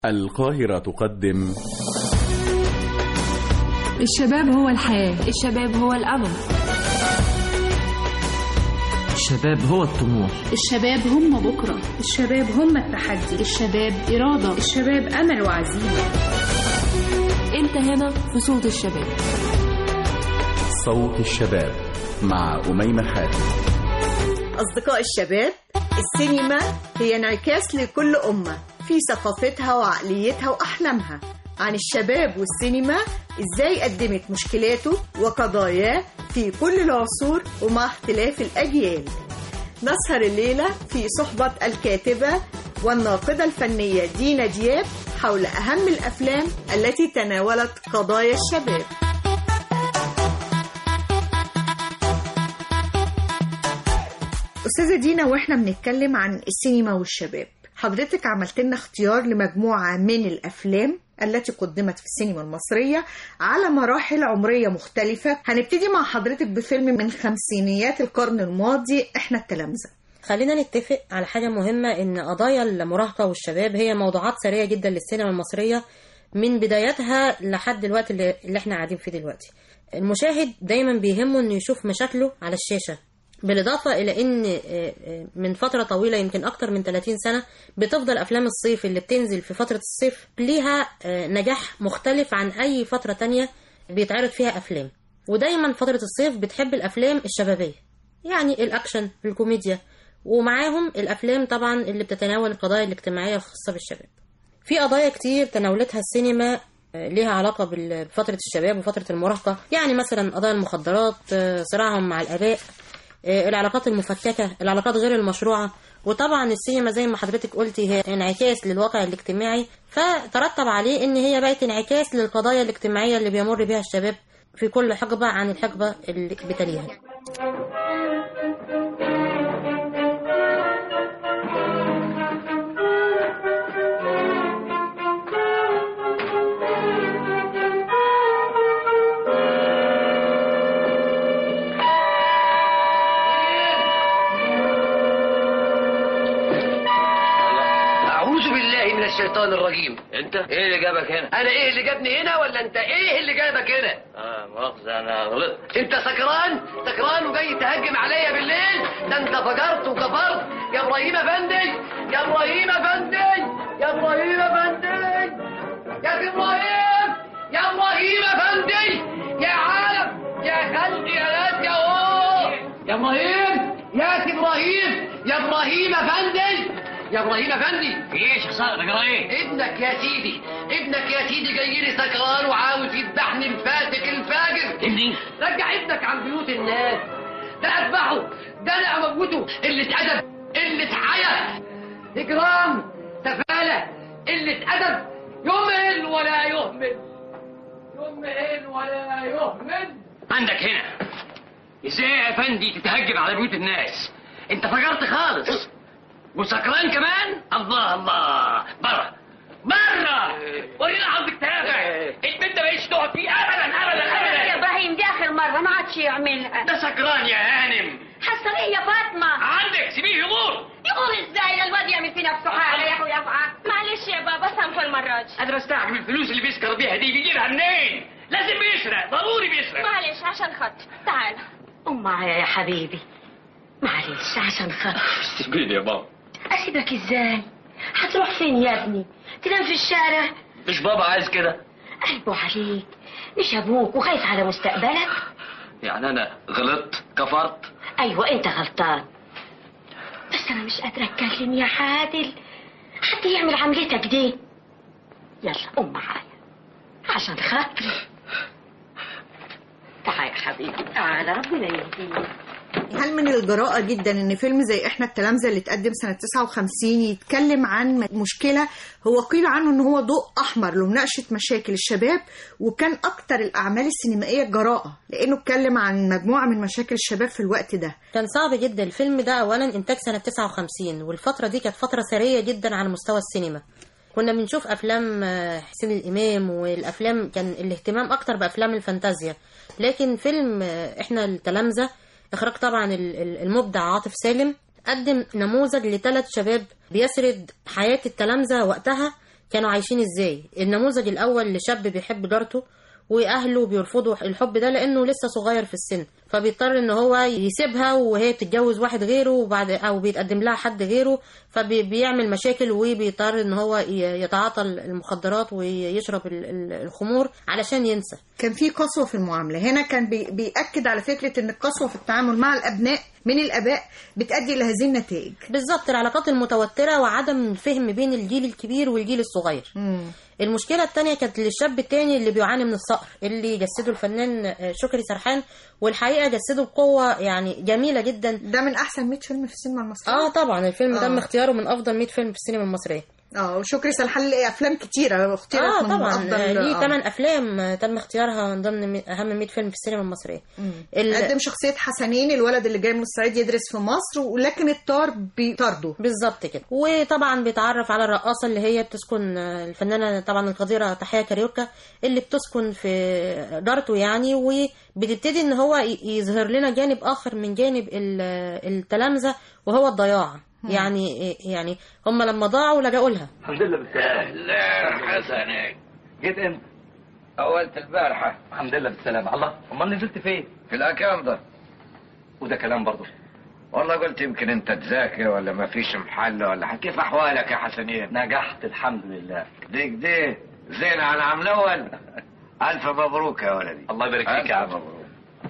القاهرة تقدم الشباب هو الحياة الشباب هو الأمل الشباب هو الطموح الشباب هم بكرة الشباب هم التحدي الشباب إرادة الشباب أمل وعزيمة أنت هنا في صوت الشباب صوت الشباب مع أميمة حاتم أصدقاء الشباب السينما هي انعكاس لكل أمة في ثقافتها وعقليتها وأحلامها عن الشباب والسينما إزاي قدمت مشكلاته وقضاياه في كل العصور ومع اختلاف الأجيال نسهر الليلة في صحبة الكاتبة والناقدة الفنية دينا دياب حول أهم الأفلام التي تناولت قضايا الشباب أستاذة دينا وإحنا بنتكلم عن السينما والشباب حضرتك عملت لنا اختيار لمجموعة من الأفلام التي قدمت في السينما المصرية على مراحل عمرية مختلفة هنبتدي مع حضرتك بفيلم من خمسينيات القرن الماضي إحنا التلامذة خلينا نتفق على حاجة مهمة إن قضايا المراهقة والشباب هي موضوعات سرية جدا للسينما المصرية من بدايتها لحد الوقت اللي, اللي احنا قاعدين فيه دلوقتي المشاهد دايما بيهمه انه يشوف مشاكله على الشاشة بالإضافة إلى إن من فترة طويلة يمكن أكتر من 30 سنة بتفضل أفلام الصيف اللي بتنزل في فترة الصيف ليها نجاح مختلف عن أي فترة تانية بيتعرض فيها أفلام ودايما فترة الصيف بتحب الأفلام الشبابية يعني الأكشن الكوميديا ومعاهم الأفلام طبعا اللي بتتناول القضايا الاجتماعية الخاصة بالشباب في قضايا كتير تناولتها السينما ليها علاقة بفترة الشباب وفترة المراهقة يعني مثلا قضايا المخدرات صراعهم مع الآباء العلاقات المفككة العلاقات غير المشروعة وطبعا السينما زي ما حضرتك قلتي هي انعكاس للواقع الاجتماعي فترتب عليه ان هي بقت انعكاس للقضايا الاجتماعية اللي بيمر بها الشباب في كل حقبة عن الحقبة اللي بتليها الشيطان الرجيم انت ايه اللي جابك هنا انا ايه اللي جابني هنا ولا انت ايه اللي جابك هنا اه مؤاخذة انا غلطت انت سكران سكران وجاي تهجم عليا بالليل ده انت فجرت وكفرت يا ابراهيم افندي يا ابراهيم افندي يا ابراهيم افندي يا ابراهيم يا ابراهيم افندي يا عالم يا خلقي يا ناس يا اوه يا ابراهيم يا ابراهيم يا ابراهيم افندي يا ابراهيم افندي في ايش حصل بقرا ايه ابنك يا سيدي ابنك يا سيدي جاي لي سكران وعاوز يذبحني الفاسق الفاجر ابني رجع ابنك عن بيوت الناس ده اذبحه ده انا اموته قله ادب قله حياه اجرام سفاله قله ادب يهمل ولا يهمل يهمل ولا يهمل عندك هنا ازاي يا افندي تتهجم على بيوت الناس انت فجرت خالص وسكران كمان الله الله برا برا ورينا عندك تابع البنت ما بقتش تقعد فيه ابدا ابدا ابدا يا ابراهيم دي اخر مره ما عادش يعملها ده سكران يا هانم حصل ايه يا فاطمه عندك سيبيه يغور يقول ازاي ده الواد يعمل في نفسه حاجه يا اخويا افعل معلش يا بابا سامحوا المره دي قادر استعجب الفلوس اللي بيسكر بيها دي بيجيبها منين لازم بيسرق ضروري بيسرق معلش عشان خاطر تعال قوم معايا يا حبيبي معلش عشان خاطر سيبيني يا بابا اسيبك ازاي هتروح فين يا ابني تنام في الشارع مش بابا عايز كده قلبه عليك مش ابوك وخايف على مستقبلك يعني انا غلطت كفرت ايوه انت غلطان بس انا مش قادره اتكلم يا عادل حد يعمل عملتك دي يلا قوم معايا عشان خاطري تعال يا حبيبي تعال ربنا يهديك هل من الجراءة جدا ان فيلم زي احنا التلامذة اللي اتقدم سنة 59 يتكلم عن مشكلة هو قيل عنه ان هو ضوء احمر لمناقشة مشاكل الشباب وكان اكتر الاعمال السينمائية جراءة لانه اتكلم عن مجموعة من مشاكل الشباب في الوقت ده كان صعب جدا الفيلم ده اولا انتاج سنة 59 والفترة دي كانت فترة ثرية جدا على مستوى السينما كنا بنشوف افلام حسين الامام والافلام كان الاهتمام اكتر بافلام الفانتازيا لكن فيلم احنا التلامذة اخراج طبعا المبدع عاطف سالم قدم نموذج لثلاث شباب بيسرد حياة التلامذة وقتها كانوا عايشين ازاي النموذج الاول لشاب بيحب جارته واهله بيرفضوا الحب ده لانه لسه صغير في السن فبيضطر ان هو يسيبها وهي بتتجوز واحد غيره وبعد او بيتقدم لها حد غيره فبيعمل مشاكل وبيضطر ان هو ي- يتعاطى المخدرات ويشرب ال- ال- الخمور علشان ينسى كان في قسوة في المعاملة هنا كان بي بيأكد على فكرة ان القسوة في التعامل مع الابناء من الاباء بتؤدي لهذه النتائج بالظبط العلاقات المتوترة وعدم الفهم بين الجيل الكبير والجيل الصغير المشكلة التانية كانت للشاب التاني اللي بيعاني من الصقر اللي جسده الفنان آه، شكري سرحان والحقيقة جسده بقوة يعني جميلة جدا ده من احسن 100 فيلم في السينما المصرية اه طبعا الفيلم آه. تم اختياره من افضل 100 فيلم في السينما المصرية اه وشكري سرحان ليه افلام كتيرة اختيرت اه من طبعا افضل آه، ليه آه. 8 افلام آه، تم اختيارها من ضمن مي- اهم 100 فيلم في السينما المصرية ال- قدم شخصية حسنين الولد اللي جاي من الصعيد يدرس في مصر ولكن الطار بيطارده بالظبط كده وطبعا بيتعرف على الرقاصه اللي هي بتسكن الفنانه طبعا القديره تحيه كاريوكا اللي بتسكن في جارته يعني وبتبتدي ان هو ي- يظهر لنا جانب اخر من جانب ال- التلامذه وهو الضياع يعني يعني هم لما ضاعوا لجأوا لها الحمد لله بالسلامة لا حسن جيت امتى؟ اولت البارحة الحمد لله بالسلامة الله امال نزلت فين؟ في الاكام ده وده كلام برضه والله قلت يمكن انت تذاكر ولا ما فيش محل ولا ح- كيف احوالك يا حسنين نجحت الحمد لله ديك دي زين على عام الاول الف مبروك يا ولدي الله يبارك فيك يا ألف عم مبروك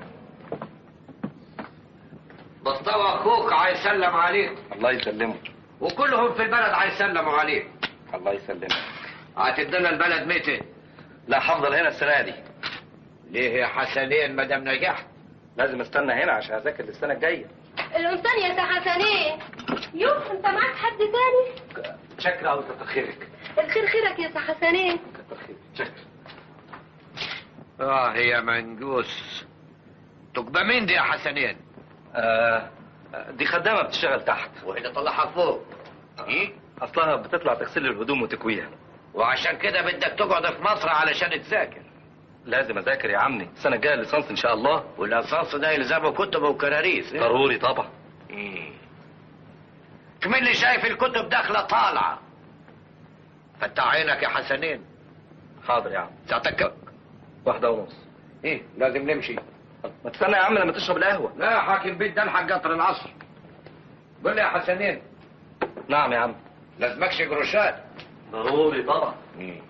مصطفى اخوك هيسلم عليك الله يسلمك وكلهم في البلد هيسلموا عليك الله يسلمك هتدينا البلد متى لا هفضل هنا السنة دي ليه يا حسنين ما دام نجحت لازم استنى هنا عشان اذاكر للسنة الجاية القمصان يا سي حسنين يوه انت معاك حد تاني شكرا على كتر خيرك الخير خيرك يا سي حسنين كتر خيرك شكرا اه يا منجوس تبقى مين دي يا حسنين آه دي خدامة بتشتغل تحت وهي طلعها فوق ايه اصلها بتطلع تغسل لي الهدوم وتكويها وعشان كده بدك تقعد في مصر علشان تذاكر لازم اذاكر يا عمي السنة الجاية ليسانس ان شاء الله والاساس ده يلزمه كتب وكراريس إيه؟ ضروري طبعا إيه. كم اللي شايف الكتب داخله طالعه فتح عينك يا حسنين حاضر يا عم ساعتك كم؟ واحدة ونص ايه لازم نمشي ما تستنى يا عم لما تشرب القهوة لا يا حاكم بيت ده الحق قطر العصر قول لي يا حسنين نعم يا عم لازمكش قروشات ضروري طبعا إيه.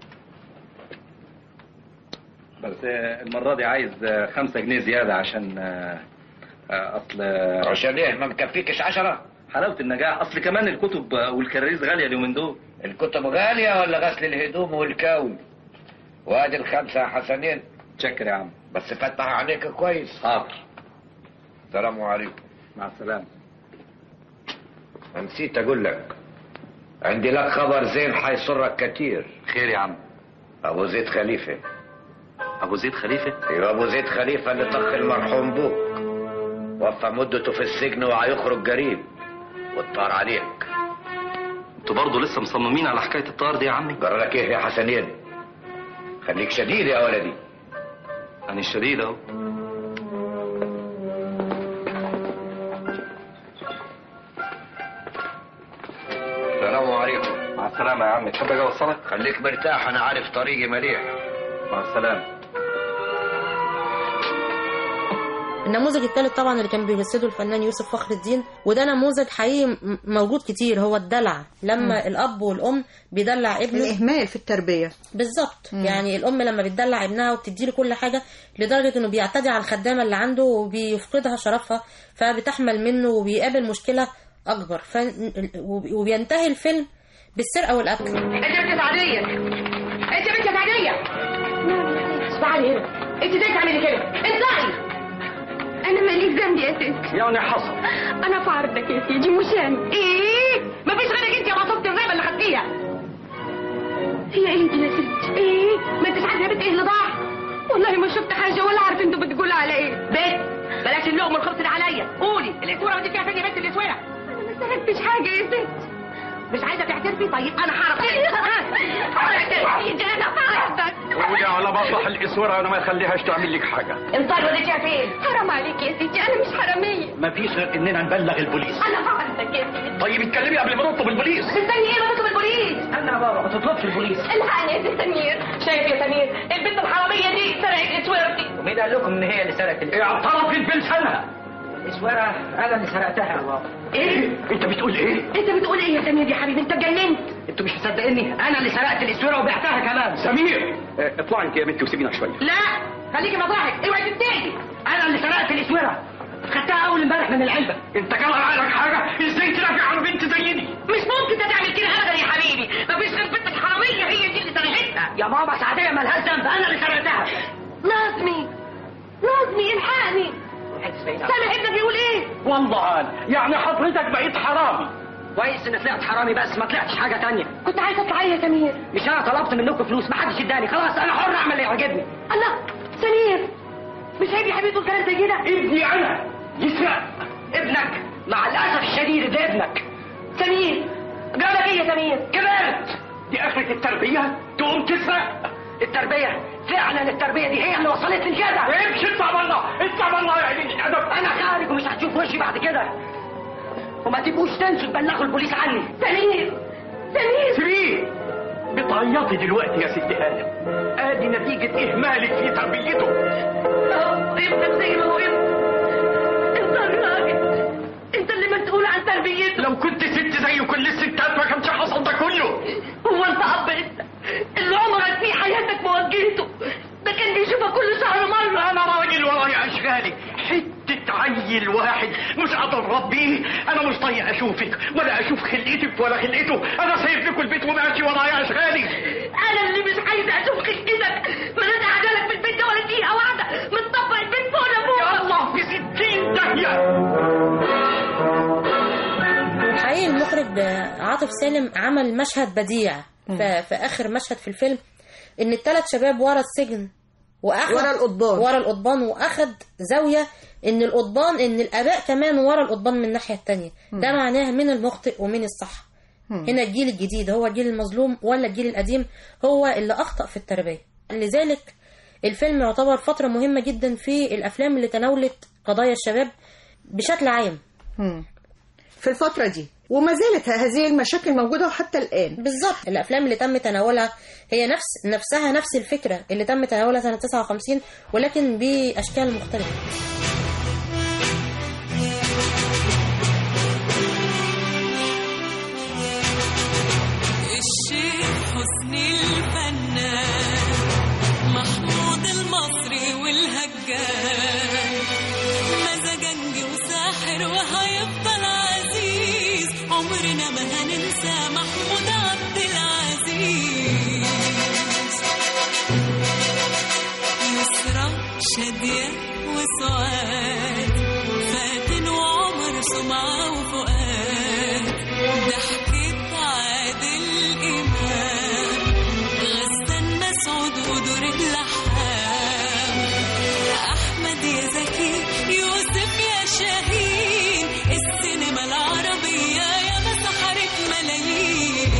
بس آه، المرة دي عايز آه، خمسة جنيه زيادة عشان آه، آه، أصل آه، عشان ايه ما مكفيكش عشرة حلاوة النجاح أصل كمان الكتب آه، والكراريس غالية اليومين دول الكتب غالية ولا غسل الهدوم والكوي وادي الخمسة يا حسنين شكر يا عم بس فتح عينيك كويس حاضر السلام عليكم مع السلامة نسيت اقول لك عندي لك خبر زين حيسرك كتير خير يا عم ابو زيد خليفه أبو زيد خليفة ايوه ابو زيد خليفه اللي طخ المرحوم بوك وفى مدته في السجن وهيخرج قريب والطار عليك أنتوا برضه لسه مصممين على حكاية الطار دي يا عمي جرى لك ايه يا حسنين خليك شديد يا ولدي أنا الشديد أهو السلام عليكم مع السلامة يا عمي تحب أجي أوصلك خليك مرتاح انا عارف طريقي مليح مع السلامة النموذج الثالث طبعا اللي كان بيجسده الفنان يوسف فخر الدين وده نموذج حقيقي م- موجود كتير هو الدلع لما مم. الاب والام بيدلع ابنه الاهمال في التربية بالظبط يعني الام لما بتدلع ابنها وبتديله كل حاجه لدرجه انه بيعتدي على الخدامه اللي عنده وبيفقدها شرفها فبتحمل منه وبيقابل مشكله اكبر ف... وبينتهي الفيلم بالسرقه والقتل انت بنت سعدية انت بنت سعدية اسمعي هنا انت ازاي تعملي كده اطلعي انا ماليش ذنب يا ست يعني حصل انا في عرضك يا سيدي مش انا ايه مفيش غيرك انت يا مصوبة الريبة اللي خدتيها هي ايه دي يا ست ايه ما انتش عارفه يا بنت ايه اللي ضاع والله ما شفت حاجه ولا عارف انتوا بتقولوا على ايه بنت بلاش اللقمه الخبز اللي عليا قولي الاسوره ودي فيها فين يا بنت الاسوره انا ما سرقتش حاجه يا ست مش عايزه تعترفي طيب انا هعرف ها؟ هعرف تعترفي انا هعرف قول يا ولا بطلع الاسوره انا ما اخليهاش تعمل لك حاجه انطر وديتيها فين حرام عليك يا ستي انا مش حراميه ما فيش غير اننا نبلغ البوليس انا فعلتك يا ستي طيب اتكلمي قبل ما نطلب البوليس مستني ايه ما تطلب البوليس انا يا بابا ما تطلبش البوليس الحقني يا ست سمير شايف يا سمير البنت الحراميه دي سرقت اسورتي ومين قال لكم ان هي اللي سرقت اعترفت بلسانها الاسوره انا اللي سرقتها يا بابا ايه انت بتقول ايه انت بتقول ايه يا سمير يا حبيبي انت اتجننت انتوا مش مصدقيني انا اللي سرقت الاسوره وبعتها كمان سمير اه، اطلعي انت يا بنتي وسيبينا شويه لا خليكي مضاحك اوعي تتاهي انا اللي سرقت الاسوره خدتها اول امبارح من العلبه انت كان عقلك حاجه ازاي تدافع عن بنت زي دي مش ممكن ده تعمل كده ابدا يا حبيبي مفيش غير البنت الحراميه هي دي اللي سرقتها يا ماما سعديه مالهاش ذنب انا اللي سرقتها نظمي نظمي الحقني سامع ابنك بيقول ايه والله يعني حضرتك بقيت حرامي كويس ان طلعت حرامي بس ما طلعتش حاجه تانية كنت عايزه اطلع ايه يا سمير مش انا طلبت منكم فلوس ما حدش اداني خلاص انا حر اعمل اللي يعجبني الله سمير مش عيب يا حبيبي تقول كلام زي كده ابني انا يسرق ابنك مع الاسف الشديد ده ابنك سمير جرالك ايه يا سمير كبرت دي اخرة التربية تقوم تسرق التربيه فعلا التربيه دي هي اللي وصلتني لكده امشي اطلع بره اطلع بره يا عيني الادب انا خارج ومش هتشوف وشي بعد كده وما تبقوش تنسوا تبلغوا البوليس عني سمير سمير سيبيه بتعيطي دلوقتي يا ست هانم ادي نتيجة اهمالك في تربيته اه ابنك زي ما هو ابنك انت الراجل انت اللي مسؤول عن تربيته لو كنت ست زي كل الستات ما كانش حصل ده كله هو انت اب انت اللي عمرك في حياتك ما وجهته ده كان بيشوفك كل شهر مره انا راجل ورايا اشغالي حتة عيل واحد مش قادر اربيه انا مش طايق اشوفك ولا اشوف خلقتك ولا خلقته انا سايب لكم البيت وماشي ورايا اشغالي انا اللي مش عايزه اشوف خلقتك ما انا قاعده لك في البيت ده ولا دقيقه واحده متطبق البيت فوق لفوق الله في ستين داهية حقيقي المخرج عاطف سالم عمل مشهد بديع ف- في اخر مشهد في الفيلم ان الثلاث شباب ورا السجن واخد ورا القضبان. ورا القضبان واخد زاويه ان القضبان ان الاباء كمان ورا القضبان من الناحيه الثانيه ده معناه من المخطئ ومن الصح هنا الجيل الجديد هو الجيل المظلوم ولا الجيل القديم هو اللي اخطا في التربيه لذلك الفيلم يعتبر فتره مهمه جدا في الافلام اللي تناولت قضايا الشباب بشكل عام في الفترة دي وما زالت هذه المشاكل موجودة حتى الآن بالظبط الافلام اللي تم تناولها هي نفس نفسها نفس الفكره اللي تم تناولها سنه 59 ولكن باشكال مختلفه الشيخ حسني الفنان محمود المصري والهجان مزاجنجي وساحر وهيفضل عزيز عمرنا ما هننسى محمود عبد العزيز يسرى شادية وسعاد فاتن وعمر سمعة وفؤاد ضحكة عادل إمام غسان مسعود ودور اللحام أحمد يا زكي يوسف يا شاهين السينما العربية يا مسحرة ملايين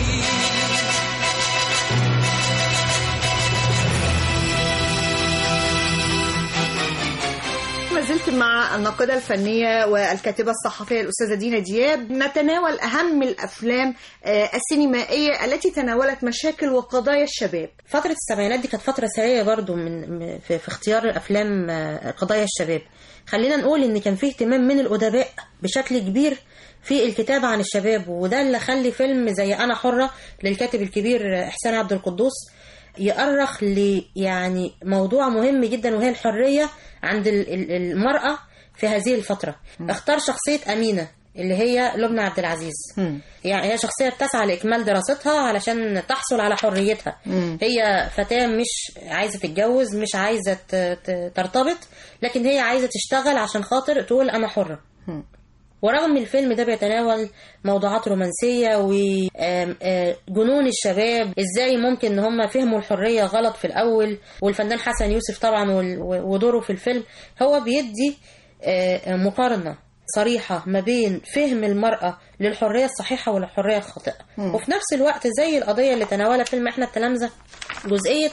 ما زلت مع الناقدة الفنية والكاتبة الصحفية الأستاذة دينا دياب نتناول أهم الأفلام آه، السينمائية التي تناولت مشاكل وقضايا الشباب فترة السبعينات دي كانت فترة ثرية برضو من من- في, في اختيار أفلام آه، قضايا الشباب خلينا نقول إن كان فيه اهتمام من الأدباء بشكل كبير في الكتابة عن الشباب وده اللي خلي فيلم زي أنا حرة للكاتب الكبير آه، إحسان عبد القدوس يأرخ ل يعني موضوع مهم جدا وهي الحرية عند ال- ال- المرأة في هذه الفترة اختار شخصية أمينة اللي هي لبنى عبد العزيز يعني هي شخصية بتسعى لإكمال دراستها علشان تحصل على حريتها هي فتاة مش عايزة تتجوز مش عايزة ت- ت- ترتبط لكن هي عايزة تشتغل عشان خاطر تقول أنا حرة ورغم الفيلم ده بيتناول موضوعات رومانسية وجنون الشباب ازاي ممكن ان هم فهموا الحرية غلط في الاول والفنان حسن يوسف طبعا وال- ودوره في الفيلم هو بيدي آه، مقارنة صريحة ما بين فهم المرأة للحرية الصحيحة والحرية الخاطئة مم. وفي نفس الوقت زي القضية اللي تناولها فيلم احنا التلامذة جزئية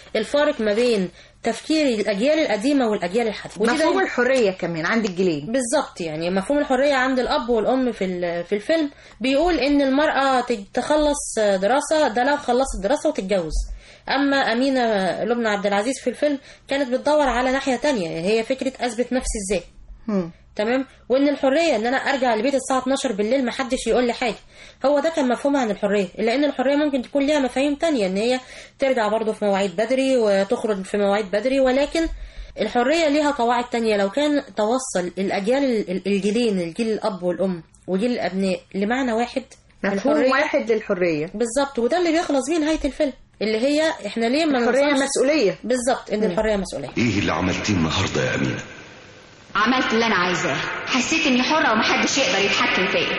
الفارق ما بين تفكير الاجيال القديمه والاجيال الحديثه ودي مفهوم دايماً- الحريه كمان عند الجيلين بالظبط يعني مفهوم الحريه عند الاب والام في ال- في الفيلم بيقول ان المراه ت- تخلص دراسه ده لو خلصت دراسه وتتجوز اما امينه لبنى عبد العزيز في الفيلم كانت بتدور على ناحيه تانية هي فكره اثبت نفسي ازاي تمام وان الحريه ان انا ارجع البيت الساعه 12 بالليل ما حدش يقول لي حاجه هو ده كان مفهومها عن الحريه لان الحريه ممكن تكون ليها مفاهيم تانية ان هي ترجع برضه في مواعيد بدري وتخرج في مواعيد بدري ولكن الحريه ليها قواعد تانية لو كان توصل الاجيال ال- الجيلين الجيل الاب والام وجيل الابناء لمعنى واحد مفهوم الحرية- واحد للحريه بالظبط وده اللي بيخلص بيه نهايه الفيلم اللي هي احنا ليه ما الحرية ننصحش- مسؤولية. بالظبط ان الحريه مسؤوليه ايه اللي عملتيه النهارده يا امينه عملت اللي انا عايزاه حسيت اني حرة ومحدش يقدر يتحكم فيا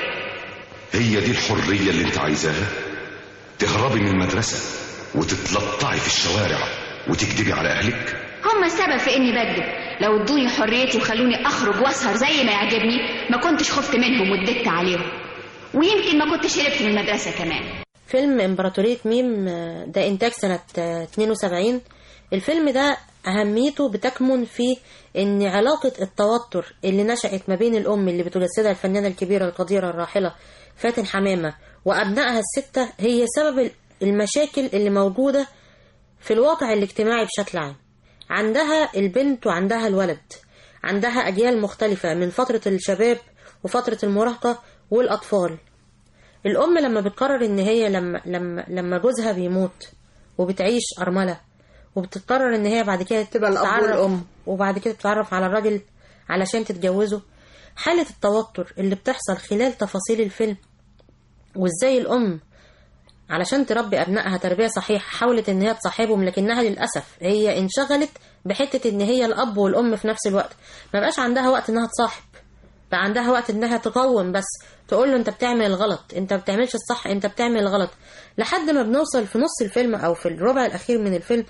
هي دي الحريه اللي انت عايزاها تهربي من المدرسه وتتلطعي في الشوارع وتكدبي على اهلك هم السبب في اني بكذب لو ادوني حريتي وخلوني اخرج واسهر زي ما يعجبني ما كنتش خفت منهم واديت عليهم ويمكن ما كنتش هربت من المدرسة كمان فيلم امبراطورية ميم آه، ده انتاج سنة آه، 72 الفيلم ده اهميته بتكمن في ان علاقة التوتر اللي نشأت ما بين الام اللي بتجسدها الفنانة الكبيرة القديرة الراحلة فاتن حمامة وابنائها الستة هي سبب المشاكل اللي موجودة في الواقع الاجتماعي بشكل عام عندها البنت وعندها الولد عندها أجيال مختلفة من فترة الشباب وفترة المراهقة والأطفال الأم لما بتقرر إن هي لما لما لما جوزها بيموت وبتعيش أرملة وبتقرر إن هي بعد كده تبقى الأب تتعرف- والأم. وبعد كده تتعرف على الراجل علشان تتجوزه حالة التوتر اللي بتحصل خلال تفاصيل الفيلم وإزاي الأم علشان تربي أبنائها تربية صحيحة حاولت إن هي تصاحبهم لكنها للأسف هي انشغلت بحتة إن هي الأب والأم في نفس الوقت ما بقاش عندها وقت إنها تصاحب بقى عندها وقت إنها تقوم بس تقول له أنت بتعمل الغلط أنت بتعملش الصح أنت بتعمل الغلط لحد ما بنوصل في نص الفيلم أو في الربع الأخير من الفيلم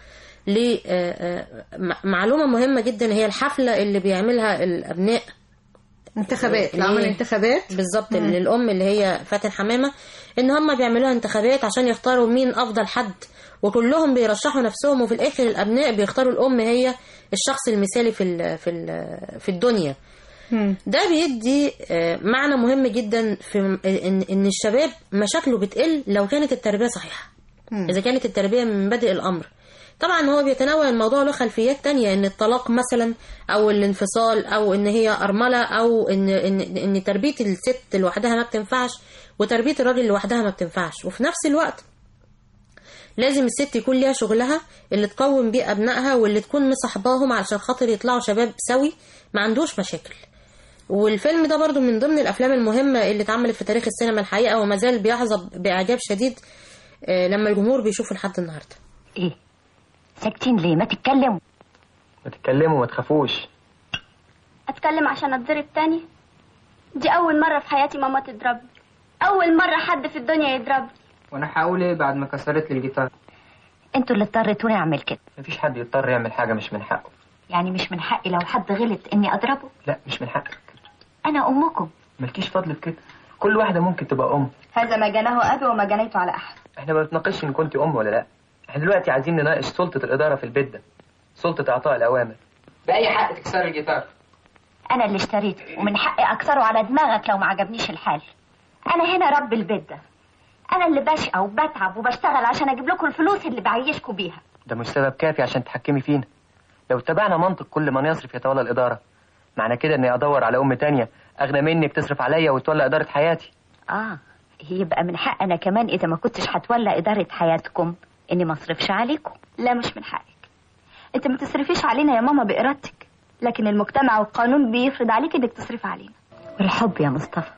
لمعلومة مهمة جدا هي الحفلة اللي بيعملها الأبناء انتخابات اللي عمل هي- انتخابات بالظبط مم. للام اللي هي فاتن حمامه ان هم بيعملوها انتخابات عشان يختاروا مين افضل حد وكلهم بيرشحوا نفسهم وفي الاخر الابناء بيختاروا الام هي الشخص المثالي في ال في ال في الدنيا ده بيدي آه، معنى مهم جدا في ان ان الشباب مشاكله بتقل لو كانت التربيه صحيحه اذا كانت التربيه من مبادئ الامر طبعا هو بيتناول الموضوع له خلفيات تانية ان الطلاق مثلا او الانفصال او ان هي ارمله او ان ان ان تربيه الست لوحدها ما بتنفعش وتربيه الراجل لوحدها ما بتنفعش وفي نفس الوقت لازم الست يكون ليها شغلها اللي تقوم بيه ابنائها واللي تكون مصاحباهم علشان خاطر يطلعوا شباب سوي ما عندوش مشاكل والفيلم ده برضو من ضمن الافلام المهمه اللي اتعملت في تاريخ السينما الحقيقه وما زال بيحظى باعجاب شديد آه، لما الجمهور بيشوفه لحد النهارده ايه ساكتين ليه ما تتكلموا ما تتكلموا ما تخافوش اتكلم عشان اتضرب تاني دي اول مرة في حياتي ماما تضربني اول مرة حد في الدنيا يضربني وانا هقول ايه بعد ما كسرت لي الجيتار انتوا اللي اضطريتوني اعمل كده مفيش حد يضطر يعمل حاجه مش من حقه يعني مش من حقي لو حد غلط اني اضربه لا مش من حقك انا امكم مالكيش فضل في كده كل واحده ممكن تبقى ام هذا ما جناه ابي وما جنيته على احد احنا ما بنتناقش ان كنت ام ولا لا احنا دلوقتي عايزين نناقش سلطه الاداره في البيت ده سلطه اعطاء الاوامر باي حق تكسر الجيتار انا اللي اشتريته ومن حقي اكسره على دماغك لو ما عجبنيش الحال انا هنا رب البيت ده انا اللي بشقى وبتعب وبشتغل عشان اجيب لكم الفلوس اللي بعيشكم بيها ده مش سبب كافي عشان تحكمي فينا لو اتبعنا منطق كل من يصرف يتولى الاداره معنى كده اني ادور على ام تانية اغنى مني بتصرف عليا وتولى اداره حياتي اه يبقى من حق انا كمان اذا ما كنتش هتولى اداره حياتكم اني ما اصرفش عليكم لا مش من حقك انت ما تصرفيش علينا يا ماما بارادتك لكن المجتمع والقانون بيفرض عليك انك تصرفي علينا والحب يا مصطفى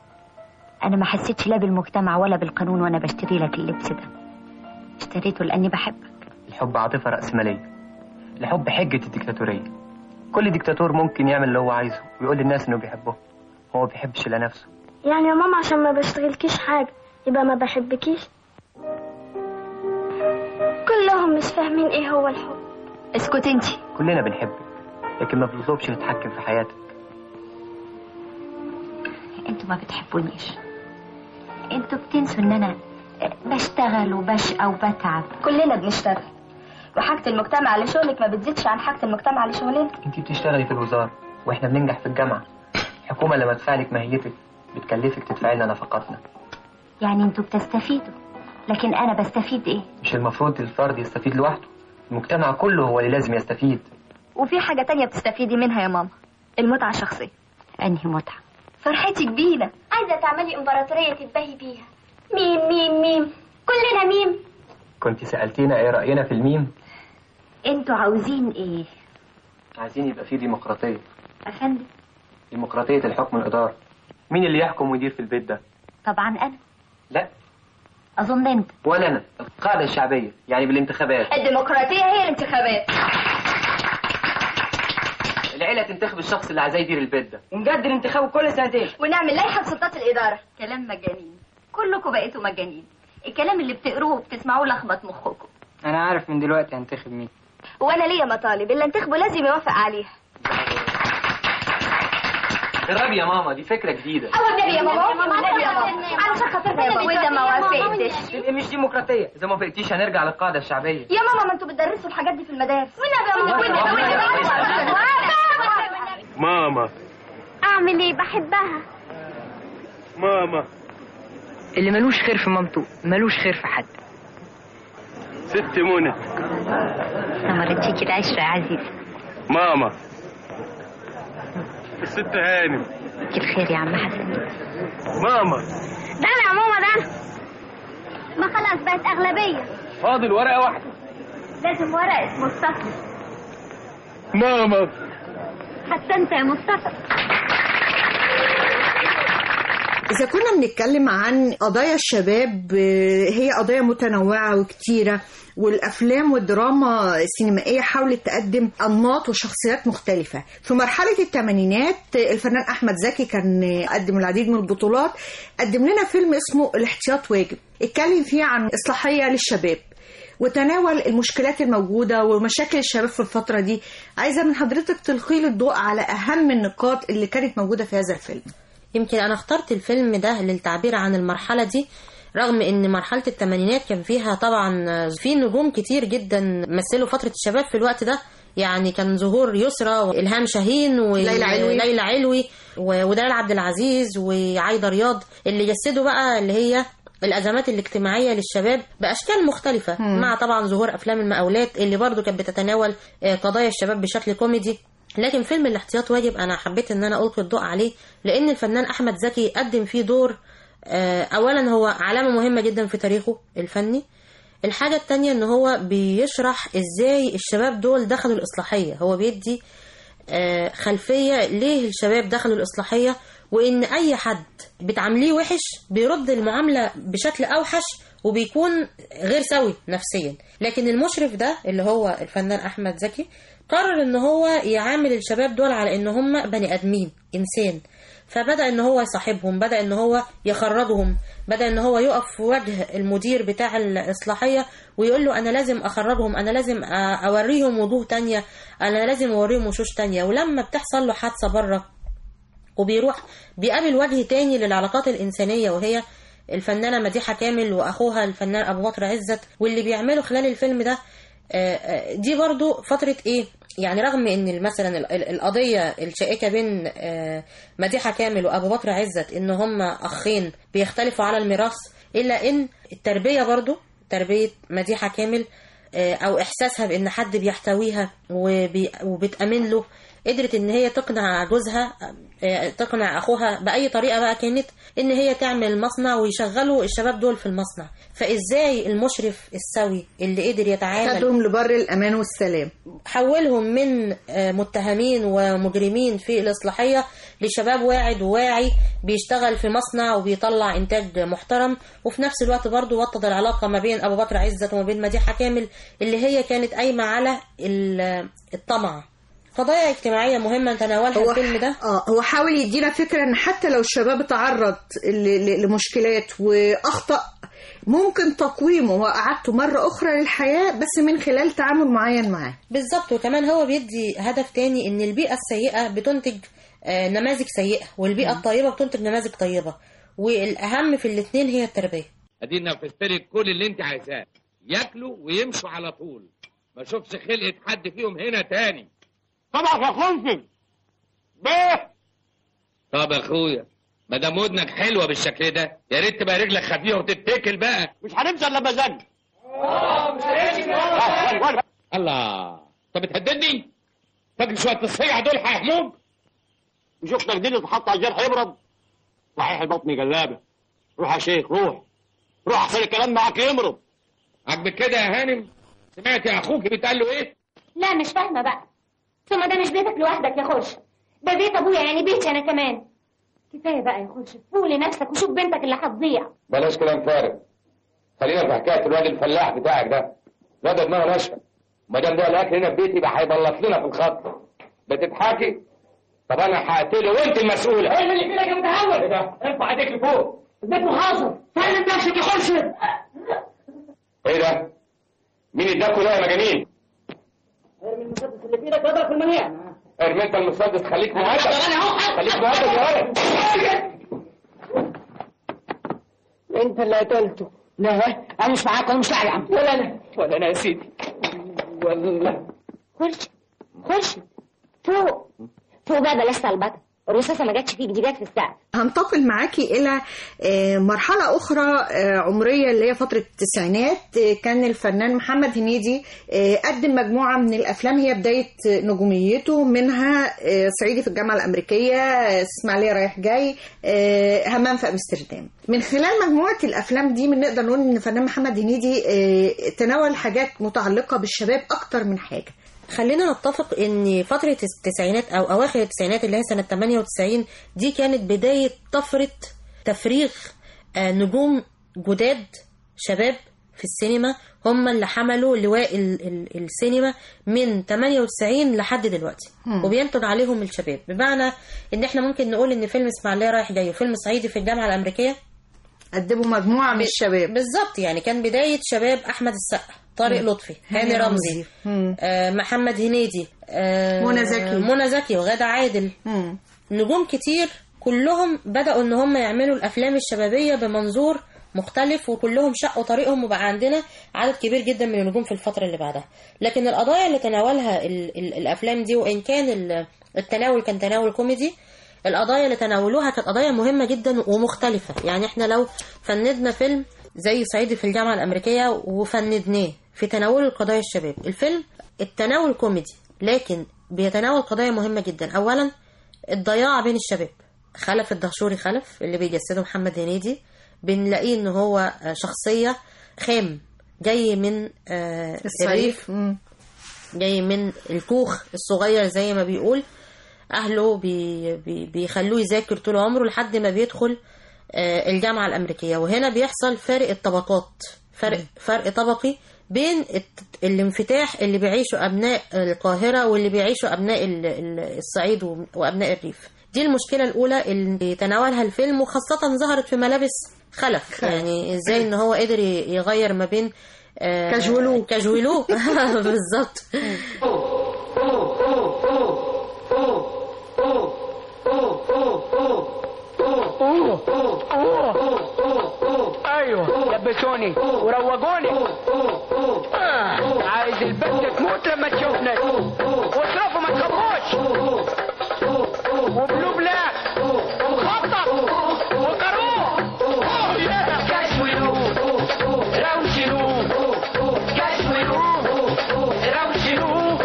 انا ما حسيتش لا بالمجتمع ولا بالقانون وانا بشتري لك اللبس ده اشتريته لاني بحبك الحب عاطفه راسماليه الحب حجه الديكتاتوريه كل ديكتاتور ممكن يعمل اللي هو عايزه ويقول للناس انه بيحبهم هو ما بيحبش الا نفسه يعني يا ماما عشان ما بشتغلكيش حاجة يبقى ما بحبكيش كلهم مش فاهمين ايه هو الحب اسكت انتي كلنا بنحبك لكن ما بنطلبش نتحكم في حياتك انتوا ما بتحبونيش انتوا بتنسوا ان انا بشتغل وبشقى وبتعب كلنا بنشتغل وحاجة المجتمع لشغلك ما بتزيدش عن حاجة المجتمع لشغلنا انت بتشتغلي في الوزارة واحنا بننجح في الجامعة الحكومة لما تدفع لك ماهيتك بتكلفك تدفعي لنا نفقاتنا يعني انتوا بتستفيدوا لكن انا بستفيد ايه مش المفروض الفرد يستفيد لوحده المجتمع كله هو اللي لازم يستفيد وفي حاجة تانية بتستفيدي منها يا ماما المتعة الشخصية انهي متعة فرحتي كبيرة عايزة تعملي امبراطورية تتباهي بيها ميم ميم ميم كلنا ميم كنت سألتينا ايه رأينا في الميم انتوا عاوزين ايه عايزين يبقى في ديمقراطية افندم ديمقراطية الحكم والإدارة مين اللي يحكم ويدير في البيت ده طبعا انا لا اظن انت ولا أنا القاعدة الشعبية يعني بالانتخابات الديمقراطية هي الانتخابات العيلة تنتخب الشخص اللي عايزاه يدير البيت ده ونجدد انتخابه كل سنتين ونعمل لائحة بسلطات الإدارة كلام مجانين كلكم بقيتوا مجانين الكلام اللي بتقروه وبتسمعوه لخبط مخكم أنا عارف من دلوقتي هنتخب مين وأنا ليا مطالب اللي انتخبه لازم يوافق عليها جربي يا ماما دي فكرة جديدة أو النبي يا ماما النبي يا ماما علشان خاطرنا يا ماما وإذا ما وافقتش تبقى مش ديمقراطية إذا ما وافقتيش هنرجع للقاعدة الشعبية يا ماما ما انتوا بتدرسوا الحاجات دي في المدارس والنبي يا ماما والنبي والنبي ماما اعمل ايه بحبها ماما اللي ملوش خير في مامته ملوش خير في حد ست منى استمرت فيك العشرة يا عزيزة ماما الست هانم فيك الخير يا عم حسن ماما ده انا يا ماما ده أنا. ما خلاص بقت اغلبيه فاضل ورقة واحدة لازم ورقه مصطفى ماما حتى انت يا مصطفى إذا كنا بنتكلم عن قضايا الشباب آه، هي قضايا متنوعة وكتيرة والأفلام والدراما السينمائية حاولت تقدم أنماط وشخصيات مختلفة في مرحلة الثمانينات آه، الفنان أحمد زكي كان آه، قدم العديد من البطولات قدم لنا فيلم اسمه الاحتياط واجب اتكلم فيه عن إصلاحية للشباب وتناول المشكلات الموجودة ومشاكل الشباب في الفترة دي عايزة من حضرتك تلقي لي الضوء على أهم النقاط اللي كانت موجودة في هذا الفيلم يمكن انا اخترت الفيلم ده للتعبير عن المرحله دي رغم ان مرحله الثمانينات كان فيها طبعا في نجوم كتير جدا مثلوا فتره الشباب في الوقت ده يعني كان ظهور يسرى والهام شاهين ليلى علوي. وليلى علوي و- ودلال عبد العزيز وعايده رياض اللي جسدوا بقى اللي هي الازمات الاجتماعيه للشباب باشكال مختلفه مم. مع طبعا ظهور افلام المقاولات اللي برضو كانت بتتناول آه، قضايا الشباب بشكل كوميدي لكن فيلم الاحتياط واجب انا حبيت ان انا القي الضوء عليه لان الفنان احمد زكي قدم فيه دور آه، اولا هو علامه مهمه جدا في تاريخه الفني الحاجه التانية ان هو بيشرح ازاي الشباب دول دخلوا الاصلاحيه هو بيدي آه، خلفيه ليه الشباب دخلوا الاصلاحيه وان اي حد بتعامليه وحش بيرد المعامله بشكل اوحش وبيكون غير سوي نفسيا لكن المشرف ده اللي هو الفنان احمد زكي قرر ان هو يعامل الشباب دول على ان هم بني ادمين انسان فبدا ان هو يصاحبهم بدا ان هو يخرجهم بدا ان هو يقف في وجه المدير بتاع الاصلاحيه ويقول له انا لازم اخرجهم انا لازم أ- اوريهم وجوه تانية انا لازم اوريهم وشوش تانية ولما بتحصل له حادثه بره وبيروح بيقابل وجه تاني للعلاقات الإنسانية وهي الفنانة مديحة كامل وأخوها الفنان أبو بكر عزت واللي بيعملوا خلال الفيلم ده آه، آه، دي برضو فترة إيه يعني رغم ان مثلا ال- ال- القضيه الشائكه بين آه، مديحه كامل وابو بكر عزت ان هم اخين بيختلفوا على الميراث الا ان التربيه برضو تربيه مديحه كامل آه، او احساسها بان حد بيحتويها وبي- وبتامن له قدرت ان هي تقنع جوزها آه، تقنع اخوها باي طريقه بقى كانت ان هي تعمل مصنع ويشغلوا الشباب دول في المصنع فازاي المشرف السوي اللي قدر يتعامل خدهم لبر الأمان والسلام حولهم من آه، متهمين ومجرمين في الإصلاحية لشباب واعد وواعي بيشتغل في مصنع وبيطلع إنتاج محترم وفي نفس الوقت برضو وطد العلاقة ما بين أبو بكر عزت وما بين مديحة كامل اللي هي كانت قايمة على ال- الطمع قضايا اجتماعية مهمة تناولها الفيلم ده اه هو حاول يدينا فكرة ان حتى لو الشباب تعرض ل- ل- لمشكلات واخطأ ممكن تقويمه واعادته مرة اخرى للحياة بس من خلال تعامل معين معاه بالظبط وكمان هو بيدي هدف تاني ان البيئة السيئة بتنتج آه، نماذج سيئة والبيئة الطيبة بتنتج نماذج طيبة والأهم في الاتنين هي التربية ادينا نفذت لك كل اللي انت عايزاه ياكلوا ويمشوا على طول ما اشوفش خلقة حد فيهم هنا تاني طبعا يا خنفل بيه طب يا اخويا ما دام ودنك حلوه بالشكل ده يا ريت تبقى رجلك خفيفه وتتكل بقى مش هنمشي الا مزاج الله انت بتهددني فاكر شويه الصيع دول هيحموك وشفتك دي اللي اتحط على الجرح يبرد صحيح البطن جلابه روح يا شيخ روح روح احسن الكلام معاك يمرض عاجبك كده يا هانم سمعت يا اخوك بيتقال له ايه لا مش فاهمة بقى ثم ده مش بيتك لوحدك يا خرش ده بيت ابويا يعني بيتي انا كمان كفاية بقى يا خرش فوق لنفسك وشوف بنتك اللي هتضيع بلاش كلام فارغ خلينا في حكايه الواد الفلاح بتاعك ده الواد ده دماغه ناشفه ما دام ده الاكل هنا في بيتي يبقى هيبلط لنا في الخط بتضحكي طب انا هقتله وانت المسؤوله ايه اللي كده يا متهور ايه ده ارفع ايديك لفوق البيت محاصر سلم نفسك يا خرش ايه ده مين اداكوا ده يا مجانين ارمي المسدس اللي في ايدك واضرب في المنيع ارمي انت المسدس خليك مؤدب خليك مؤدب يا ولد انت اللي قتلته لا انا مش معاك انا مش يا عم ولا انا ولا انا يا سيدي ولا خرش خرش فوق فوق بقى بلاش طلبات الرصاصة ما جاتش فيك دي جت في السقف هنتقل معاكي إلى آه، مرحلة أخرى آه، عمرية اللي هي فترة التسعينات آه، كان الفنان محمد هنيدي آه، قدم مجموعة من الأفلام هي بداية نجوميته منها آه، صعيدي في الجامعة الأمريكية آه، إسماعيلية رايح جاي آه، همام في أمستردام من خلال مجموعة الأفلام دي بنقدر نقول إن الفنان محمد هنيدي آه، تناول حاجات متعلقة بالشباب أكتر من حاجة خلينا نتفق ان فترة التسعينات او اواخر التسعينات اللي هي سنة 98 دي كانت بداية طفرة تفريغ آه، نجوم جداد شباب في السينما هم اللي حملوا لواء ال ال السينما من 98 لحد دلوقتي مم. وبينتج عليهم الشباب بمعنى ان احنا ممكن نقول ان فيلم اسماعيليه رايح جاي وفيلم صعيدي في الجامعه الامريكيه قدموا مجموعه من الشباب بالظبط يعني كان بدايه شباب احمد السقا طارق مم. لطفي هاني هاني رمزي رمزي. مم. آه محمد هنيدي آه منى زكي. منى زكي وغادة عادل مم. نجوم كتير كلهم بدأوا ان هم يعملوا الافلام الشبابية بمنظور مختلف وكلهم شقوا طريقهم وبقى عندنا عدد كبير جدا من النجوم في الفترة اللي بعدها لكن القضايا اللي تناولها ال ال الافلام دي وان كان ال- التناول كان تناول كوميدي القضايا اللي تناولوها كانت قضايا مهمة جدا ومختلفة يعني احنا لو فندنا فيلم زي صعيدي في الجامعة الأمريكية وفندناه في تناول القضايا الشباب الفيلم التناول كوميدي لكن بيتناول قضايا مهمة جدا أولا الضياع بين الشباب خلف الدهشوري خلف اللي بيجسده محمد هنيدي بنلاقيه ان هو شخصية خام جاي من آه، الصعيف مم. جاي من الكوخ الصغير زي ما بيقول اهله بي بي بيخلوه يذاكر طول عمره لحد ما بيدخل آه، الجامعه الامريكيه وهنا بيحصل فارق الطبقات فرق فرق طبقي بين الت- الانفتاح اللي بيعيشه ابناء القاهره واللي بيعيشه ابناء ال- ال- الصعيد و- وابناء الريف دي المشكله الاولى اللي تناولها الفيلم وخاصه ظهرت في ملابس خلف يعني ازاي ان هو قدر ي- يغير ما بين آه، كاجولو. كاجولو بالظبط ايوه لبسوني وروجوني آه. عايز البنت تموت لما تشوفنا واصرفوا ما تخافوش وبلو بلاك وخطط وقاروه كشولوه روشلوه كشولوه روشلوه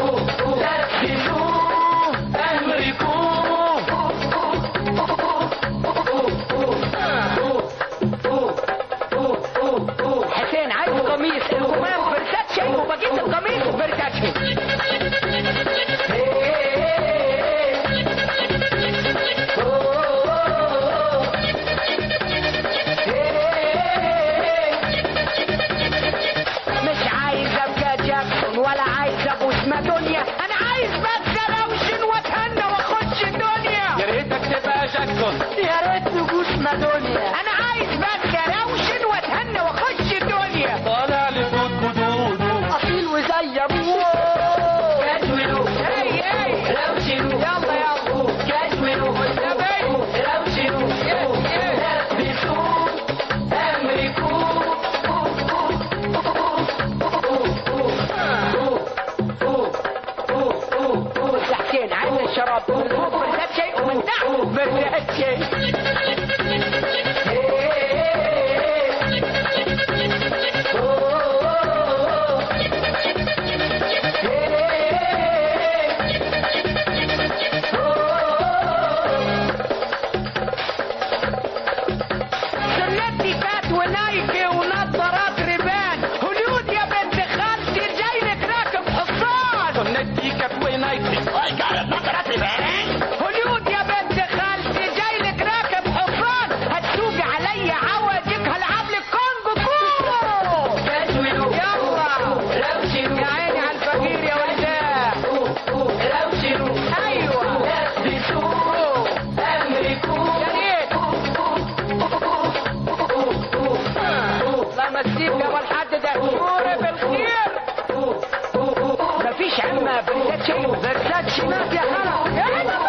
لبسوه امركوه حسين عايز قميص الكمام فرساتشي وبقيت القميص فرساتشي مش عايز ابقى جاكسون ولا عايز ابو اسمها دنيا انا عايز بس اروشن واتهنى واخش الدنيا يا ريتك تبقى جاكسون يا ريت نقول اسمها دنيا انا عايز بس اروشن واتهنى واخش الدنيا طالع لصوت جدوده اصيل وزي ابوه كاجولو اي اي روشنو يلا يلا كاجولو والنبي روشنو لبسوه امركوه فوق من فوق بالذات شيء ومن تحت بالذات شيء سلتيكات ونايكي ونظارات ريبان هوليود يا بنت خالتي جاي لك راكب حصان سلتيكات ونايكي نظارات ريبان هوليود يا بنت خالتي جاي لك راكب حصان هتسوقي عليا عوجك هلعب لك كونجو كونغو يلا يا عيني على الفقير يا ولدان ايوه يا ريت لما تسيب قبل حد ده شوري بالخير مفيش عمة بالذات شيء بالذات شمال يا خلا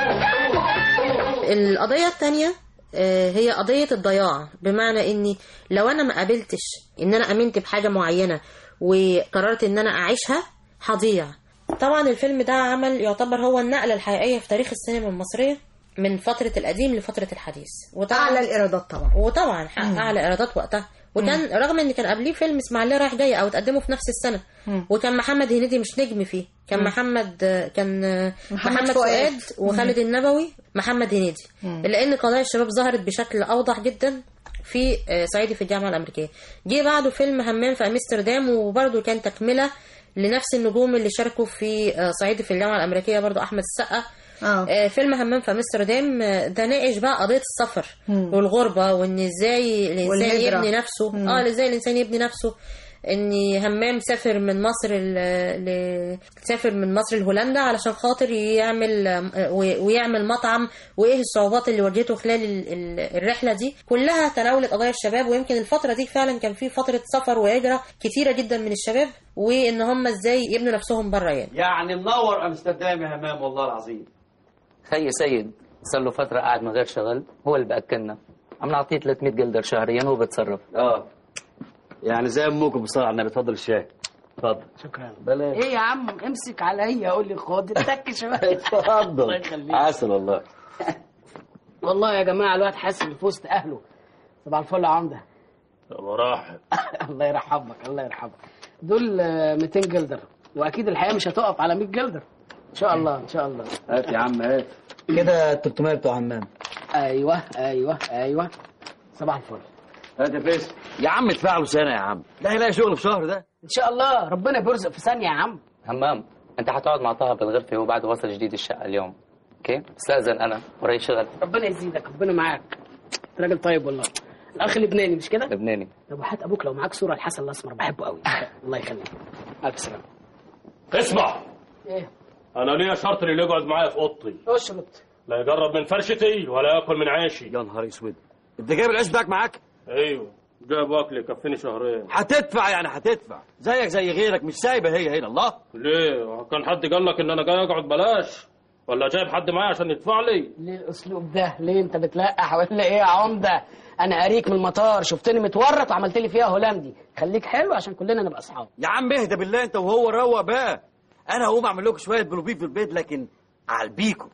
القضية التانية آه، هي قضية الضياع بمعنى اني لو انا ما قابلتش ان انا امنت بحاجة معينة وقررت ان انا اعيشها هضيع طبعا الفيلم ده عمل يعتبر هو النقلة الحقيقية في تاريخ السينما المصرية من فترة القديم لفترة الحديث وطبعا أعلى الإيرادات طبعا وطبعا حقق اعلى ايرادات وقتها وكان رغم ان كان قبليه فيلم اسماعيليه رايح جاي او اتقدموا في نفس السنه وكان محمد هنيدي مش نجم فيه كان مم. محمد كان محمد محمد, فؤاد. فؤاد وخالد النبوي محمد هنيدي مم. لان قضايا الشباب ظهرت بشكل اوضح جدا في آه، صعيدي في الجامعه الامريكيه جه بعده فيلم همام في امستردام وبرده كان تكمله لنفس النجوم اللي شاركوا في آه، صعيدي في الجامعه الامريكيه برضو احمد السقا آه، فيلم همام في امستردام آه، ده ناقش بقى قضيه السفر مم. والغربه وان ازاي الانسان والهجرة. يبني نفسه مم. اه ازاي الانسان يبني نفسه ان همام سافر من مصر ل... ل... سافر من مصر لهولندا علشان خاطر يعمل آه، وي- ويعمل مطعم وايه الصعوبات اللي واجهته خلال ال... ال... الرحله دي كلها تناولت قضايا الشباب ويمكن الفتره دي فعلا كان في فتره سفر وهجره كتيره جدا من الشباب وان هم ازاي يبنوا نفسهم بره يعني يعني منور امستردام يا همام والله العظيم خي سيد صار له فترة قاعد من غير شغل هو اللي بأكلنا عم نعطيه 300 جلدر شهريا وهو بتصرف اه يعني زي امكم بصراحه النبي اتفضل الشاي اتفضل شكرا بلاش ايه يا عم امسك عليا قول لي خد اتك شويه الله اتفضل يخليك عسل والله والله يا جماعه الواحد حاسس في وسط اهله صباح الفل يا عمده طب راح الله يرحمك الله يرحمك دول آه، 200 جلدر واكيد الحياه مش هتقف على 100 جلدر ان شاء الله ان شاء الله هات يا عم هات كده 300 بتوع همام ايوه ايوه ايوه صباح الفل هات يا فيصل يا عم ادفع له سنه يا عم ده هيلاقي شغل في شهر ده ان شاء الله ربنا بيرزق في ثانيه يا عم همام انت حتقعد مع طه بالغرفة وبعد وصل جديد الشقة اليوم اوكي استأذن انا وراي شغل ربنا يزيدك ربنا معاك أنت راجل طيب والله الاخ لبناني مش كده لبناني طب وحات ابوك لو معاك صوره الحسن الاسمر بحبه قوي الله يخليك الف سلامه اسمع ايه انا ليا شرط اللي يقعد معايا في اوضتي اشرط لا يقرب من فرشتي ولا ياكل من عيشي يا نهار اسود انت جايب العيش بتاعك معاك ايوه جايب اكل يكفيني شهرين هتدفع يعني هتدفع زيك زي غيرك مش سايبه هي هنا الله ليه كان حد قال لك ان انا جاي اقعد بلاش ولا جايب حد معايا عشان يدفع لي ليه الاسلوب ده ليه انت بتلقح ولا ايه يا عمده انا قريك من المطار شفتني متورط وعملت لي فيها هولندي خليك حلو عشان كلنا نبقى اصحاب يا عم اهدى بالله انت وهو روق بقى انا هقوم اعمل لكم شويه بلوبيف في البيت لكن على البيكو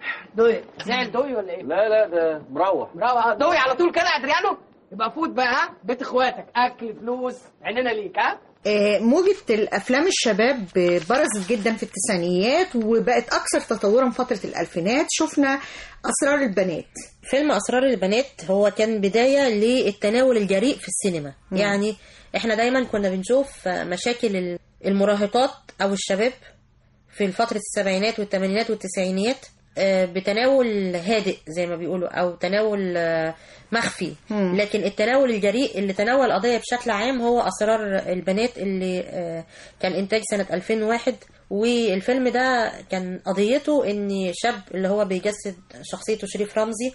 دوي زعل دوي ولا ايه لا لا ده مروح مروح دوي على طول كده يا ادريانو يبقى فوت بقى ها بيت اخواتك اكل فلوس عيننا ليك ها آه، موجة الأفلام الشباب برزت جدا في التسعينيات وبقت أكثر تطورا فترة الألفينات شفنا أسرار البنات فيلم أسرار البنات هو كان بداية للتناول الجريء في السينما مم. يعني احنا دايما كنا بنشوف مشاكل ال- المراهقات أو الشباب في فترة السبعينات والثمانينات والتسعينيات آه، بتناول هادئ زي ما بيقولوا أو تناول آه، مخفي مم. لكن التناول الجريء اللي تناول القضية بشكل عام هو أسرار البنات اللي آه، كان إنتاج سنة 2001 والفيلم ده كان قضيته إن شاب اللي هو بيجسد شخصيته شريف رمزي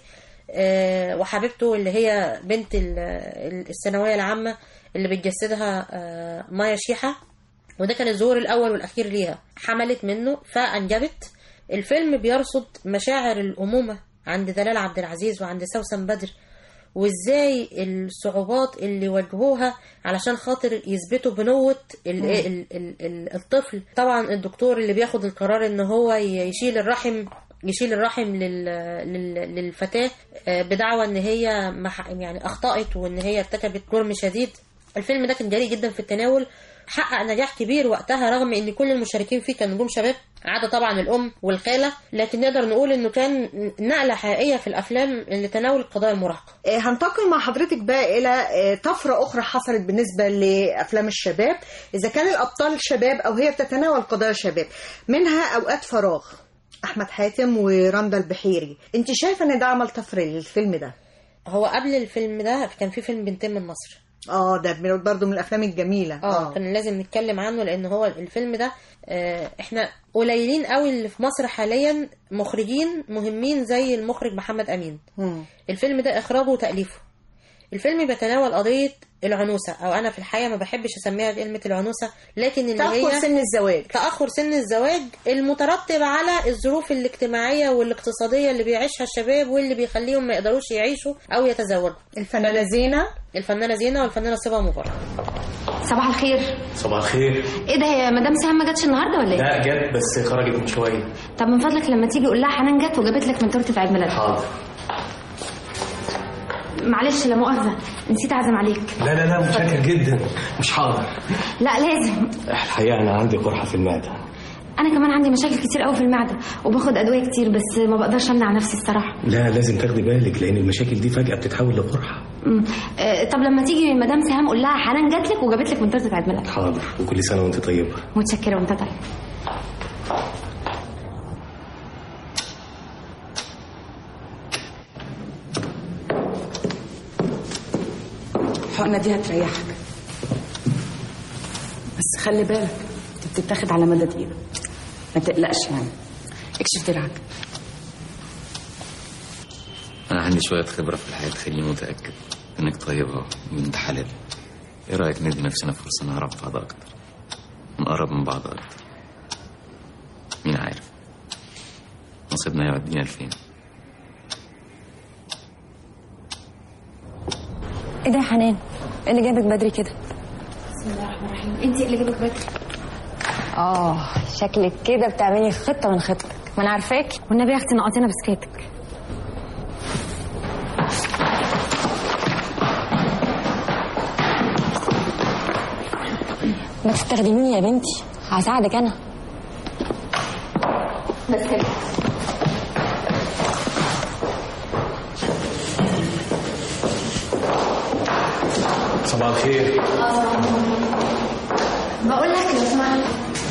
آه، وحبيبته اللي هي بنت ال- ال- الثانوية العامة اللي بتجسدها آه، مايا شيحة وده كان الظهور الأول والأخير ليها حملت منه فأنجبت الفيلم بيرصد مشاعر الأمومة عند دلال عبد العزيز وعند سوسن بدر وازاي الصعوبات اللي واجهوها علشان خاطر يثبتوا بنوة ال- ال- ال- ال- الطفل طبعا الدكتور اللي بياخد القرار ان هو ي- يشيل الرحم يشيل الرحم لل... لل... للفتاة آه، بدعوى ان هي مح... يعني اخطأت وان هي ارتكبت جرم شديد الفيلم ده كان جريء جدا في التناول حقق نجاح كبير وقتها رغم ان كل المشاركين فيه كانوا نجوم شباب عدا طبعا الام والخاله لكن نقدر نقول انه كان نقله حقيقيه في الافلام لتناول القضايا المراهقه آه، هنتقل مع حضرتك بقى إلى آه، طفرة أخرى حصلت بالنسبة لأفلام الشباب إذا كان الأبطال شباب أو هي بتتناول قضايا شباب منها أوقات فراغ أحمد حاتم ورندا البحيري أنت شايفة إن ده عمل طفرة للفيلم ده هو قبل الفيلم ده كان في فيلم بنتين من مصر اه ده برضه من الافلام الجميله اه كان لازم نتكلم عنه لان هو الفيلم ده آه احنا قليلين قوي اللي في مصر حاليا مخرجين مهمين زي المخرج محمد امين مم. الفيلم ده اخراجه وتاليفه الفيلم بيتناول قضيه العنوسه او انا في الحقيقه ما بحبش اسميها كلمه العنوسه لكن اللي هي تأخر سن الزواج تاخر سن الزواج المترتب على الظروف الاجتماعيه والاقتصاديه اللي بيعيشها الشباب واللي بيخليهم ما يقدروش يعيشوا او يتزوجوا الفنانه زينه الفنانه زينه والفنانه صبا مبارك صباح الخير صباح الخير ايه ده هي مدام سهام ما جاتش النهارده ولا ايه لا جت بس خرجت من شويه طب من فضلك لما تيجي قول لها حنان جت وجابت لك من تورته عيد ميلادها حاضر معلش لا مؤاخذه نسيت اعزم عليك لا لا لا متشكر جدا مش حاضر لا لازم الحقيقه انا عندي قرحه في المعده انا كمان عندي مشاكل كتير قوي في المعده وباخد ادويه كتير بس ما بقدرش امنع نفسي الصراحه لا لازم تاخدي بالك لان المشاكل دي فجاه بتتحول لقرحه أمم. آه، طب لما تيجي مدام سهام قول لها حنان جات لك وجابت لك من تورته عيد ميلادها حاضر وكل سنه وانت طيبه متشكره وانت طيب الحقنة دي هتريحك بس خلي بالك انت بتتاخد على مدى دقيقة ما تقلقش يعني اكشف دراعك أنا عندي شوية خبرة في الحياة تخليني متأكد إنك طيبة وبنت حلال إيه رأيك ندي نفسنا فرصة نعرف بعض أكتر ونقرب من بعض أكتر مين عارف نصيبنا يودينا لفين ايه ده يا حنان ايه اللي جابك بدري كده بسم الله الرحمن الرحيم انت اللي جابك بدري اه شكلك كده بتعملي خطه من خطتك ما انا عارفاكي والنبي يا اختي نقطينا بسكاتك ما تستخدميني يا بنتي هساعدك انا بس كده صباح الخير بقول لك لو سمحت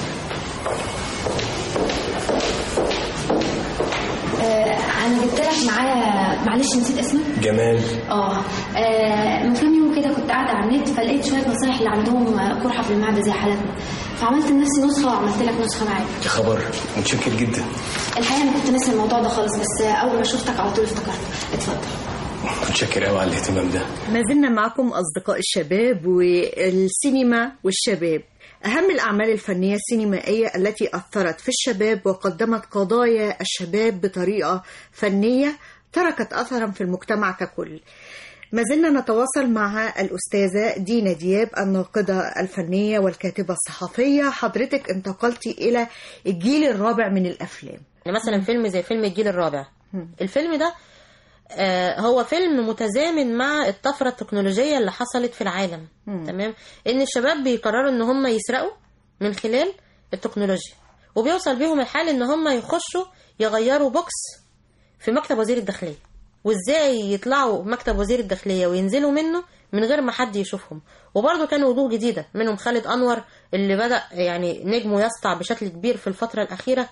آه، انا جبت لك معايا معلش نسيت اسمك جمال اه آه، من كام يوم كده كنت قاعده على النت فلقيت شويه نصايح اللي عندهم قرحه في المعده زي حالتنا فعملت لنفسي نسخه وعملت لك نسخه معاك يا خبر متشكر جدا الحقيقه انا كنت ناسي الموضوع ده خالص بس اول ما شفتك على طول افتكرت اتفضل متشكر قوي على الاهتمام ده ما زلنا معكم أصدقاء الشباب والسينما والشباب أهم الأعمال الفنية السينمائية التي أثرت في الشباب وقدمت قضايا الشباب بطريقة فنية تركت أثرا في المجتمع ككل ما زلنا نتواصل مع الأستاذة دينا دياب الناقدة الفنية والكاتبة الصحفية حضرتك انتقلتي إلى الجيل الرابع من الأفلام يعني مثلا فيلم زي فيلم الجيل الرابع الفيلم ده آه، هو فيلم متزامن مع الطفرة التكنولوجية اللي حصلت في العالم تمام ان الشباب بيقرروا ان هم يسرقوا من خلال التكنولوجيا وبيوصل بيهم الحال ان هم يخشوا يغيروا بوكس في مكتب وزير الداخلية وازاي يطلعوا مكتب وزير الداخلية وينزلوا منه من غير ما حد يشوفهم وبرضه كانوا وجوه جديدة منهم خالد أنور اللي بدأ يعني نجمه يسطع بشكل كبير في الفترة الأخيرة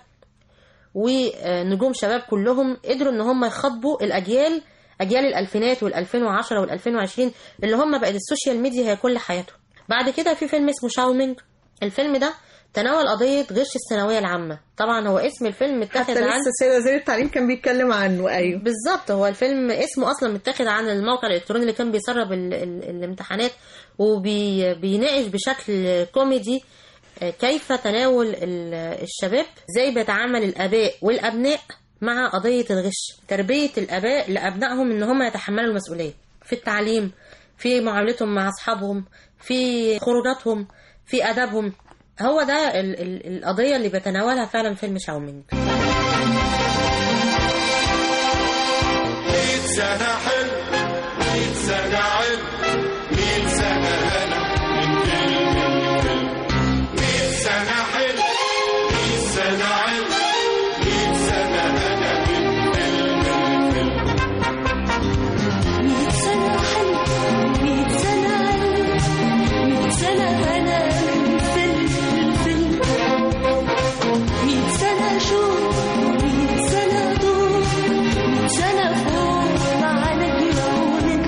ونجوم شباب كلهم قدروا ان هم يخاطبوا الاجيال اجيال الالفينات وال2010 وال2020 اللي هم بقت السوشيال ميديا هي كل حياتهم بعد كده في فيلم اسمه شاومينج الفيلم ده تناول قضية غش الثانوية العامة طبعا هو اسم الفيلم متاخد حتى عن لسه السيد وزير التعليم كان بيتكلم عنه أيوه بالظبط هو الفيلم اسمه اصلا متاخد عن الموقع الالكتروني اللي كان بيسرب ال ال الامتحانات وبيناقش بشكل كوميدي آه، كيف تناول ال- الشباب ازاي بيتعامل الاباء والابناء مع قضيه الغش تربيه الاباء لابنائهم ان هم يتحملوا المسؤوليه في التعليم في معاملتهم مع اصحابهم في خروجاتهم في ادبهم هو ده ال ال القضيه اللي بيتناولها فعلا فيلم شاومينج سنة حلو مية سنة علم مية سنة هنا من فيلم لفيلم مية سنة حلو مية سنة علم مية سنة هنا من فيلم لفيلم مية سنة حلو مية سنة علم مية سنة هنا من فيلم لفيلم مية سنة شوق مية سنة ضوء مية سنة فوق معانا يهونك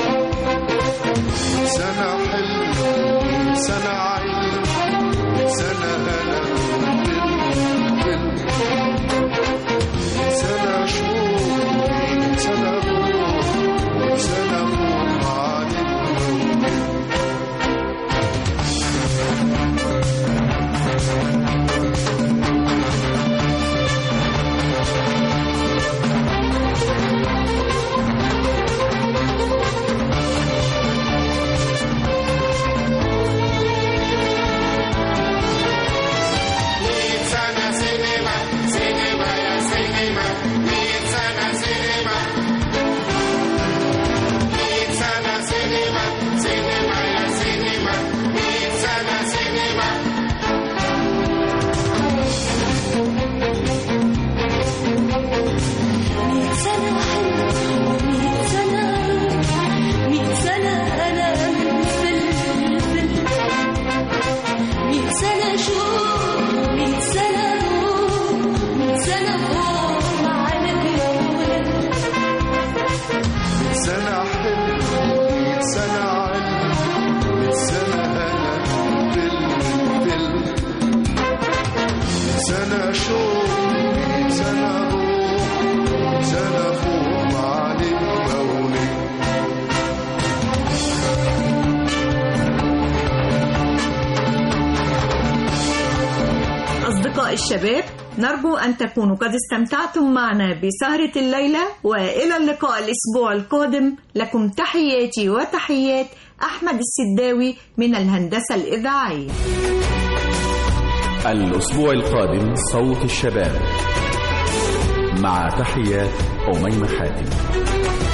سنة حلو سنة عين سنة هنا سنة شهور سنة روح سنة روح عليك مية سنة سينما سينما يا سينما مية سنة سينما مية سنة سينما سينما يا سينما مية سنة سينما مية سنة حلو مية سنة علم مية سنة أنا من فيلم لفيلم مية سنة شوق مية سنة روح مية سنة فوق معانا يهونك سنة حلو مية سنة علم مية سنة هنا فيلم فيلم سنة شوق مية سنة روح سنة فوق عليك مولك أصدقاء الشباب نرجو أن تكونوا قد استمتعتم معنا بسهرة الليلة وإلى اللقاء الأسبوع القادم لكم تحياتي وتحيات أحمد السداوي من الهندسة الإذاعية الأسبوع القادم صوت الشباب مع تحيات أميمة حاتم